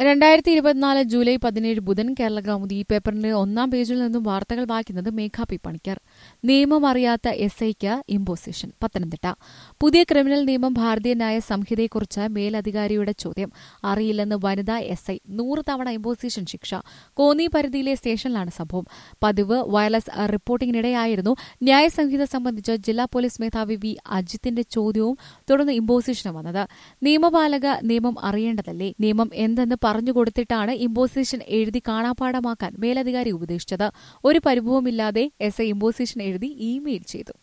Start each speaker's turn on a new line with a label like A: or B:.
A: രണ്ടായിരത്തി ഇരുപത്തിനാല് ജൂലൈ പതിനേഴ് ബുധൻ കേരള കൗമുദി ഈ പേപ്പറിന്റെ ഒന്നാം പേജിൽ നിന്നും വാർത്തകൾ വായിക്കുന്നത് മേഘ പി പണിക്കർ നിയമം അറിയാത്ത എസ് ഐക്ക് ഇമ്പോസിഷൻ പത്തനംതിട്ട പുതിയ ക്രിമിനൽ നിയമം ഭാരതീയ ന്യായ സംഹിതയെക്കുറിച്ച് മേലധികാരിയുടെ ചോദ്യം അറിയില്ലെന്ന് വനിതാ എസ് ഐ നൂറ് തവണ ഇമ്പോസിഷൻ ശിക്ഷ കോന്നി പരിധിയിലെ സ്റ്റേഷനിലാണ് സംഭവം പതിവ് വയർലെസ് റിപ്പോർട്ടിംഗിനിടെയായിരുന്നു ന്യായ സംഹിത സംബന്ധിച്ച് ജില്ലാ പോലീസ് മേധാവി വി അജിത്തിന്റെ ചോദ്യവും തുടർന്ന് ഇമ്പോസിഷനും വന്നത് നിയമപാലക നിയമം അറിയേണ്ടതല്ലേ നിയമം എന്തെന്ന് പറഞ്ഞുകൊടുത്തിട്ടാണ് ഇമ്പോസിഷൻ എഴുതി കാണാപ്പാടമാക്കാൻ മേലധികാരി ഉപദേശിച്ചത് ഒരു പരിഭവമില്ലാതെ എസ് ഐ ഇമ്പോസിഷൻ എഴുതി ഇമെയിൽ ചെയ്തു